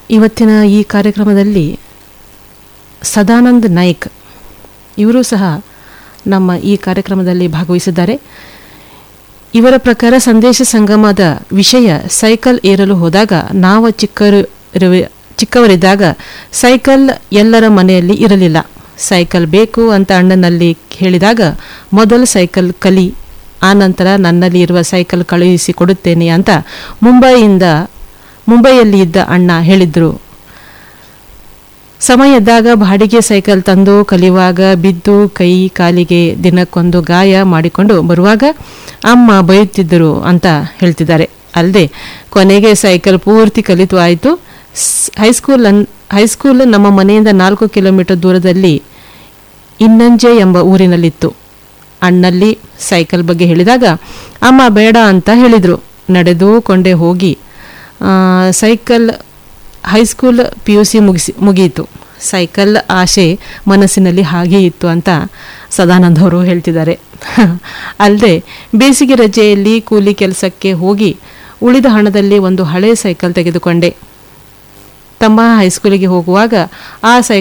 ಇವತ್ತಿನ ಈ ಕಾರ್ಯಕ್ರಮದಲ್ಲಿ ಸದಾನಂದ್ ನಾಯ್ಕ್ ಇವರು ಸಹ ನಮ್ಮ ಈ ಕಾರ್ಯಕ್ರಮದಲ್ಲಿ ಭಾಗವಹಿಸಿದ್ದಾರೆ ಇವರ ಪ್ರಕಾರ ಸಂದೇಶ ಸಂಗಮದ ವಿಷಯ ಸೈಕಲ್ ಏರಲು ಹೋದಾಗ ನಾವು ಚಿಕ್ಕರು ಇರುವೆ- ಚಿಕ್ಕವರಿದ್ದಾಗ ಸೈಕಲ್ ಎಲ್ಲರ ಮನೆಯಲ್ಲಿ ಇರಲಿಲ್ಲ ಸೈಕಲ್ ಬೇಕು ಅಂತ ಅಣ್ಣನಲ್ಲಿ ಹೇಳಿದಾಗ ಮೊದಲು ಸೈಕಲ್ ಕಲಿ ಆನಂತರ ನನ್ನಲ್ಲಿ ಇರುವ ಸೈಕಲ್ ಕಳುಹಿಸಿ ಕೊಡುತ್ತೇನೆ ಅಂತ ಮುಂಬೈಯಿಂದ ಮುಂಬೈಯಲ್ಲಿ ಇದ್ದ ಅಣ್ಣ ಹೇಳಿದ್ರು ಸಮಯ ಇದ್ದಾಗ ಬಾಡಿಗೆ ಸೈಕಲ್ ತಂದು ಕಲಿಯುವಾಗ ಬಿದ್ದು ಕೈ ಕಾಲಿಗೆ ದಿನಕ್ಕೊಂದು ಗಾಯ ಮಾಡಿಕೊಂಡು ಬರುವಾಗ ಅಮ್ಮ ಬೈಯುತ್ತಿದ್ದರು ಅಂತ ಹೇಳ್ತಿದ್ದಾರೆ ಅಲ್ಲದೆ ಕೊನೆಗೆ ಸೈಕಲ್ ಪೂರ್ತಿ ಕಲಿತು ಆಯಿತು ಹೈಸ್ಕೂಲ್ ಅನ್ ಹೈಸ್ಕೂಲ್ ನಮ್ಮ ಮನೆಯಿಂದ ನಾಲ್ಕು ಕಿಲೋಮೀಟರ್ ದೂರದಲ್ಲಿ ಇನ್ನಂಜೆ ಎಂಬ ಊರಿನಲ್ಲಿತ್ತು ಅಣ್ಣಲ್ಲಿ ಸೈಕಲ್ ಬಗ್ಗೆ ಹೇಳಿದಾಗ ಅಮ್ಮ ಬೇಡ ಅಂತ ಹೇಳಿದರು ನಡೆದುಕೊಂಡೇ ಹೋಗಿ ಆ, cycle high school P U C ಮುಗಿಸಿ ಮುಗಿಯಿತು ಸೈಕಲ್ ಆಶೆ ಮನಸ್ಸಿನಲ್ಲಿ ಹಾಗೇ ಇತ್ತು ಅಂತ ಸದಾನಂದ್ ಅವರು ಹೇಳ್ತಿದ್ದಾರೆ ಅಲ್ಲದೆ ಬೇಸಿಗೆ ರಜೆಯಲ್ಲಿ ಕೂಲಿ ಕೆಲಸಕ್ಕೆ ಹೋಗಿ ಉಳಿದ ಹಣದಲ್ಲಿ ಒಂದು ಹಳೆ ಸೈಕಲ್ ತೆಗೆದುಕೊಂಡೆ ತಮ್ಮ ಹೈಸ್ಕೂಲಿಗೆ ಹೋಗುವಾಗ ಆ ಸೈಕಲ್